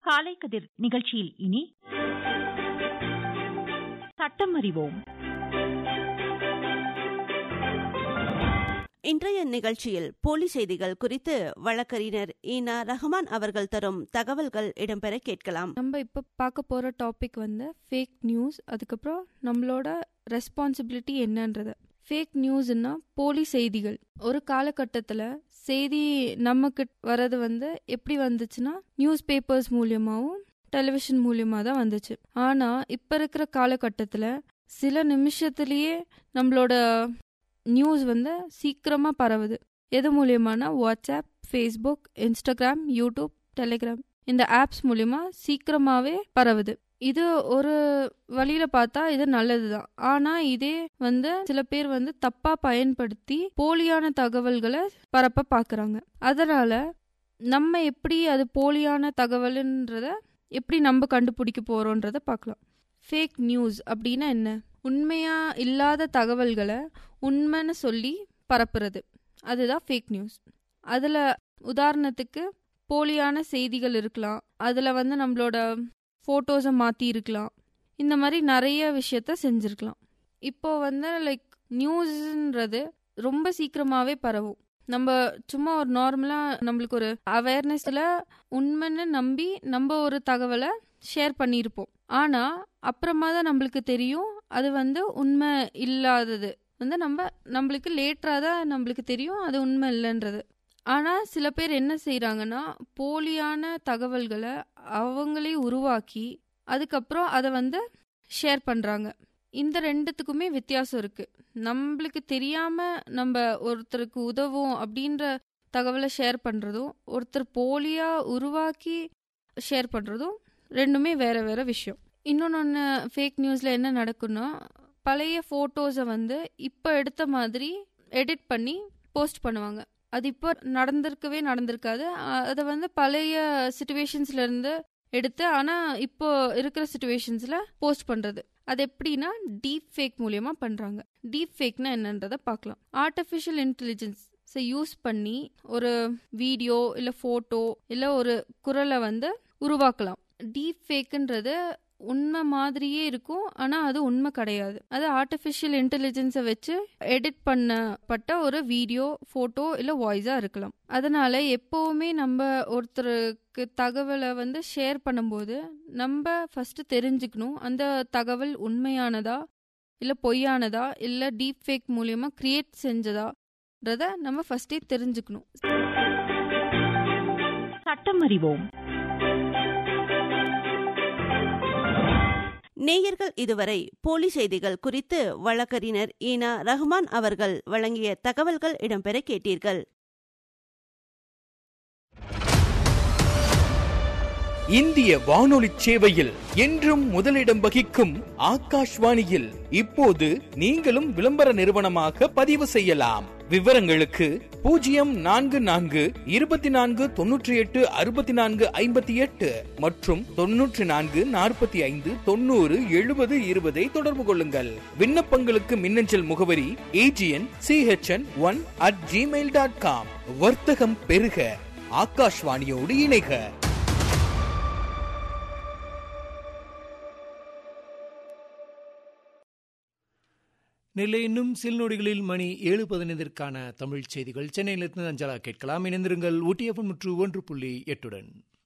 காலை கதிர் நிகழ்ச்சியில் இனி சட்டம் அறிவோம் இன்றைய நிகழ்ச்சியில் போலி செய்திகள் குறித்து வழக்கறிஞர் ஈனா ரஹ்மான் அவர்கள் தரும் தகவல்கள் இடம்பெற கேட்கலாம் நம்ம இப்போ பார்க்க போகிற டாபிக் வந்து ஃபேக் நியூஸ் அதுக்கப்புறம் நம்மளோட ரெஸ்பான்சிபிலிட்டி என்னன்றது ஃபேக் நியூஸ்னா போலி செய்திகள் ஒரு காலகட்டத்தில் செய்தி நமக்கு வர்றது வந்து எப்படி வந்துச்சுன்னா நியூஸ் பேப்பர்ஸ் மூலியமாகவும் டெலிவிஷன் மூலியமாக தான் வந்துச்சு ஆனால் இப்போ இருக்கிற காலகட்டத்தில் சில நிமிஷத்துலேயே நம்மளோட நியூஸ் வந்து சீக்கிரமாக பரவுது எது மூலியமானா WhatsApp Facebook Instagram YouTube Telegram இந்த ஆப்ஸ் மூலியமா சீக்கிரமாவே பரவுது இது ஒரு வழியில பார்த்தா இது நல்லதுதான் ஆனா இதே வந்து சில பேர் வந்து தப்பா பயன்படுத்தி போலியான தகவல்களை பரப்ப பாக்குறாங்க அதனால நம்ம எப்படி அது போலியான தகவல்ன்றத எப்படி நம்ம கண்டுபிடிக்க போறோன்றத பார்க்கலாம் ஃபேக் நியூஸ் அப்படின்னா என்ன உண்மையா இல்லாத தகவல்களை உண்மைன்னு சொல்லி பரப்புறது அதுதான் ஃபேக் நியூஸ் அதில் உதாரணத்துக்கு போலியான செய்திகள் இருக்கலாம் அதில் வந்து நம்மளோட ஃபோட்டோஸை மாற்றி இருக்கலாம் இந்த மாதிரி நிறைய விஷயத்த செஞ்சுருக்கலாம் இப்போ வந்து லைக் நியூஸ்ன்றது ரொம்ப சீக்கிரமாகவே பரவும் நம்ம சும்மா ஒரு நார்மலாக நம்மளுக்கு ஒரு அவேர்னஸில் உண்மைன்னு நம்பி நம்ம ஒரு தகவலை ஷேர் பண்ணியிருப்போம் ஆனால் அப்புறமா தான் நம்மளுக்கு தெரியும் அது வந்து உண்மை இல்லாதது வந்து நம்ம நம்மளுக்கு லேட்டராக தான் நம்மளுக்கு தெரியும் அது உண்மை இல்லைன்றது ஆனால் சில பேர் என்ன செய்கிறாங்கன்னா போலியான தகவல்களை அவங்களே உருவாக்கி அதுக்கப்புறம் அதை வந்து ஷேர் பண்ணுறாங்க இந்த ரெண்டுத்துக்குமே வித்தியாசம் இருக்குது நம்மளுக்கு தெரியாமல் நம்ம ஒருத்தருக்கு உதவும் அப்படின்ற தகவலை ஷேர் பண்ணுறதும் ஒருத்தர் போலியாக உருவாக்கி ஷேர் பண்ணுறதும் ரெண்டுமே வேற வேற விஷயம் இன்னொன்று ஃபேக் நியூஸில் என்ன நடக்குன்னா பழைய ஃபோட்டோஸை வந்து இப்போ எடுத்த மாதிரி எடிட் பண்ணி போஸ்ட் பண்ணுவாங்க அது இப்போ நடந்திருக்கவே நடந்திருக்காது அதை வந்து பழைய சுச்சுவேஷன்ஸ்ல இருந்து எடுத்து ஆனால் இப்போ இருக்கிற சுச்சுவேஷன்ஸில் போஸ்ட் பண்ணுறது அது எப்படின்னா டீப் ஃபேக் மூலியமா பண்ணுறாங்க டீப் ஃபேக்னா என்னன்றதை பார்க்கலாம் ஆர்டிஃபிஷியல் இன்டெலிஜென்ஸை யூஸ் பண்ணி ஒரு வீடியோ இல்லை ஃபோட்டோ இல்லை ஒரு குரலை வந்து உருவாக்கலாம் டீப் ஃபேக்குன்றது உண்மை மாதிரியே இருக்கும் ஆனால் அது உண்மை கிடையாது அது ஆர்டிஃபிஷியல் இன்டெலிஜென்ஸை வச்சு எடிட் பண்ணப்பட்ட ஒரு வீடியோ ஃபோட்டோ இல்லை வாய்ஸாக இருக்கலாம் அதனால எப்போவுமே நம்ம ஒருத்தருக்கு தகவலை வந்து ஷேர் பண்ணும்போது நம்ம ஃபஸ்ட்டு தெரிஞ்சுக்கணும் அந்த தகவல் உண்மையானதா இல்லை பொய்யானதா இல்லை டீப் ஃபேக் மூலியமாக கிரியேட் செஞ்சதான்றத நம்ம ஃபஸ்ட்டே தெரிஞ்சுக்கணும் சட்டம் அறிவோம் நேயர்கள் இதுவரை போலி செய்திகள் குறித்து வழக்கறிஞர் ஈனா ரஹ்மான் அவர்கள் வழங்கிய தகவல்கள் இடம்பெற கேட்டீர்கள் இந்திய வானொலி சேவையில் என்றும் முதலிடம் வகிக்கும் ஆகாஷ்வாணியில் இப்போது நீங்களும் விளம்பர நிறுவனமாக பதிவு செய்யலாம் விவரங்களுக்கு பூஜ்ஜியம் நான்கு நான்கு இருபத்தி நான்கு தொன்னூற்றி எட்டு அறுபத்தி நான்கு ஐம்பத்தி எட்டு மற்றும் தொன்னூற்றி நான்கு நாற்பத்தி ஐந்து தொண்ணூறு எழுபது இருபதை தொடர்பு கொள்ளுங்கள் விண்ணப்பங்களுக்கு மின்னஞ்சல் முகவரி AGN CHN one at Gmail dot com வர்த்தகம் பெருக ஆகாஷ்வாணியோடு இணைக நெல்லை இன்னும் சில நொடிகளில் மணி ஏழு பதினைந்திற்கான தமிழ் செய்திகள் சென்னையிலிருந்து அஞ்சலா கேட்கலாம் இணைந்திருங்கள் ஊட்டியப்பன் முற்று ஒன்று புள்ளி எட்டுடன்